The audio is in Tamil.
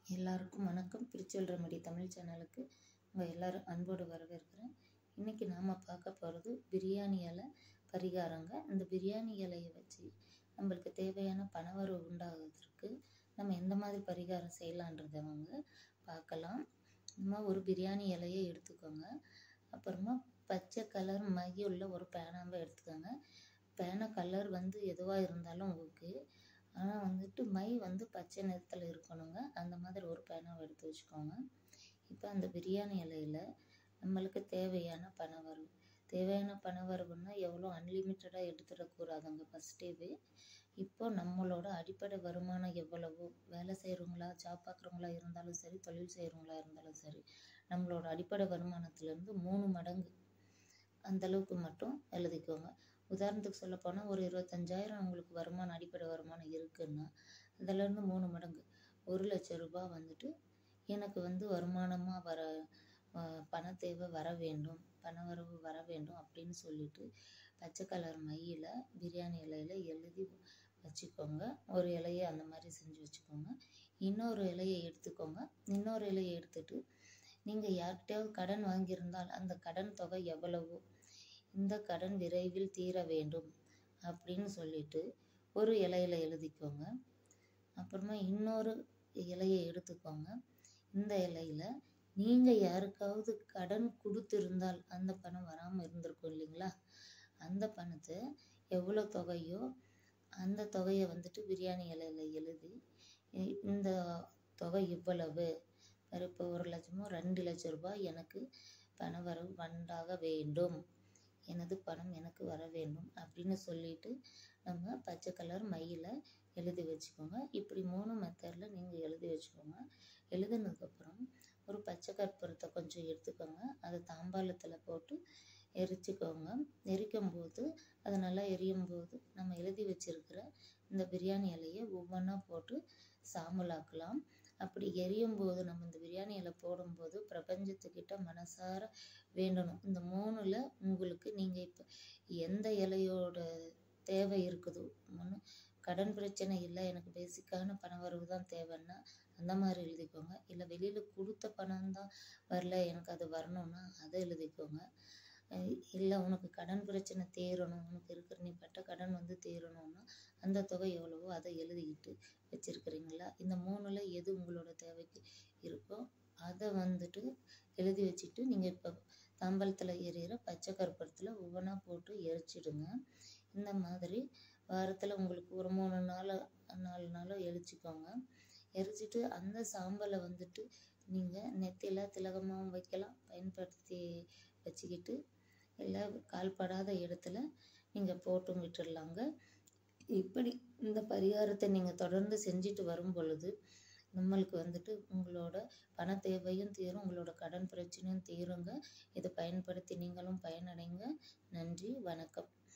எல்லாருக்கும் வணக்கம் திருச்செல் ரெமடி தமிழ் சேனலுக்கு உங்கள் எல்லாரும் அன்போடு வரவேற்கிறேன் இன்றைக்கி நாம் பார்க்க போகிறது பிரியாணி இலை பரிகாரங்க இந்த பிரியாணி இலையை வச்சு நம்மளுக்கு தேவையான பணவரவு உண்டாகிறதுக்கு நம்ம எந்த மாதிரி பரிகாரம் செய்யலான்றதை அவங்க பார்க்கலாம் நம்ம ஒரு பிரியாணி இலையை எடுத்துக்கோங்க அப்புறமா பச்சை கலர் மை உள்ள ஒரு பேனாவை எடுத்துக்கோங்க பேனா கலர் வந்து எதுவாக இருந்தாலும் ஓகே ஆனால் வந்துட்டு மை வந்து பச்சை நிறத்தில் இருக்கணுங்க அந்த மாதிரி ஒரு பேனாவை எடுத்து வச்சுக்கோங்க இப்போ அந்த பிரியாணி இலையில் நம்மளுக்கு தேவையான பணவரவு தேவையான பணவரவுன்னா எவ்வளோ அன்லிமிட்டடாக எடுத்துடக்கூடாதுங்க ஃபஸ்ட்டேவே இப்போ நம்மளோட அடிப்படை வருமானம் எவ்வளவோ வேலை செய்கிறவங்களா ஜாப் பார்க்குறவங்களா இருந்தாலும் சரி தொழில் செய்கிறவங்களா இருந்தாலும் சரி நம்மளோட அடிப்படை வருமானத்துலேருந்து மூணு மடங்கு அந்தளவுக்கு மட்டும் எழுதிக்கோங்க உதாரணத்துக்கு சொல்ல போனால் ஒரு இருபத்தஞ்சாயிரம் உங்களுக்கு வருமானம் அடிப்படை வருமானம் இருக்குன்னா அதிலேருந்து மூணு மடங்கு ஒரு லட்ச ரூபாய் வந்துட்டு எனக்கு வந்து வருமானமாக வர பண தேவை வர வேண்டும் பண வரவு வர வேண்டும் அப்படின்னு சொல்லிட்டு பச்சை கலர் மையில் பிரியாணி இலையில் எழுதி வச்சுக்கோங்க ஒரு இலையை அந்த மாதிரி செஞ்சு வச்சுக்கோங்க இன்னொரு இலையை எடுத்துக்கோங்க இன்னொரு இலையை எடுத்துட்டு நீங்கள் யார்கிட்டயாவது கடன் வாங்கியிருந்தால் அந்த கடன் தொகை எவ்வளவோ இந்த கடன் விரைவில் தீர வேண்டும் அப்படின்னு சொல்லிட்டு ஒரு இலையில எழுதிக்கோங்க அப்புறமா இன்னொரு இலையை எடுத்துக்கோங்க இந்த இலையில நீங்கள் யாருக்காவது கடன் கொடுத்துருந்தால் அந்த பணம் வராமல் இருந்திருக்கும் இல்லைங்களா அந்த பணத்தை எவ்வளோ தொகையோ அந்த தொகையை வந்துட்டு பிரியாணி இலையில எழுதி இந்த தொகை இவ்வளவு இப்போ ஒரு லட்சமோ ரெண்டு லட்சம் ரூபாய் எனக்கு பண வரவு வந்தாக வேண்டும் எனது பணம் எனக்கு வர வேண்டும் அப்படின்னு சொல்லிட்டு நம்ம பச்சை கலர் மையில் எழுதி வச்சுக்கோங்க இப்படி மூணு மெத்தடில் நீங்கள் எழுதி வச்சுக்கோங்க எழுதுனதுக்கப்புறம் ஒரு பச்சை கற்பூரத்தை கொஞ்சம் எடுத்துக்கோங்க அதை தாம்பாளத்தில் போட்டு எரிச்சுக்கோங்க எரிக்கும் போது அது நல்லா எரியும் போது நம்ம எழுதி வச்சிருக்கிற இந்த பிரியாணி இலையை ஒவ்வொன்றா போட்டு சாம்பலாக்கலாம் அப்படி எரியும் போது நம்ம இந்த பிரியாணி இலை போடும்போது பிரபஞ்சத்துக்கிட்ட மனசார வேண்டணும் இந்த மூணில் உங்களுக்கு நீங்கள் இப்போ எந்த இலையோட தேவை இருக்குதோ ஒன்று கடன் பிரச்சனை இல்லை எனக்கு பேசிக்கான பண வரவு தான் தேவைன்னா அந்த மாதிரி எழுதிக்கோங்க இல்லை வெளியில் கொடுத்த பணம் தான் வரல எனக்கு அது வரணும்னா அதை எழுதிக்கோங்க இல்லை உனக்கு கடன் பிரச்சனை தீரணும் உனக்கு இருக்கிற நீ பட்ட கடன் வந்து தீரணும்னா அந்த தொகை எவ்வளவோ அதை எழுதிக்கிட்டு வச்சுருக்கிறீங்களா இந்த மூணில் எது உங்களோட தேவைக்கு இருக்கோ அதை வந்துட்டு எழுதி வச்சுட்டு நீங்கள் இப்போ தாம்பலத்தில் எரியிற பச்சை கற்பூரத்தில் ஒவ்வொன்றா போட்டு எரிச்சிடுங்க இந்த மாதிரி வாரத்தில் உங்களுக்கு ஒரு மூணு நாள் நாலு நாளோ எரிச்சிக்கோங்க எரிச்சிட்டு அந்த சாம்பலை வந்துட்டு நீங்கள் நெத்தியில் திலகமாகவும் வைக்கலாம் பயன்படுத்தி வச்சுக்கிட்டு இல்லை கால்படாத இடத்துல நீங்கள் போட்டும் விட்டுடலாங்க இப்படி இந்த பரிகாரத்தை நீங்கள் தொடர்ந்து செஞ்சுட்டு வரும் பொழுது நம்மளுக்கு வந்துட்டு உங்களோட பண தேவையும் தீரும் உங்களோட கடன் பிரச்சனையும் தீருங்க இதை பயன்படுத்தி நீங்களும் பயனடைங்க நன்றி வணக்கம்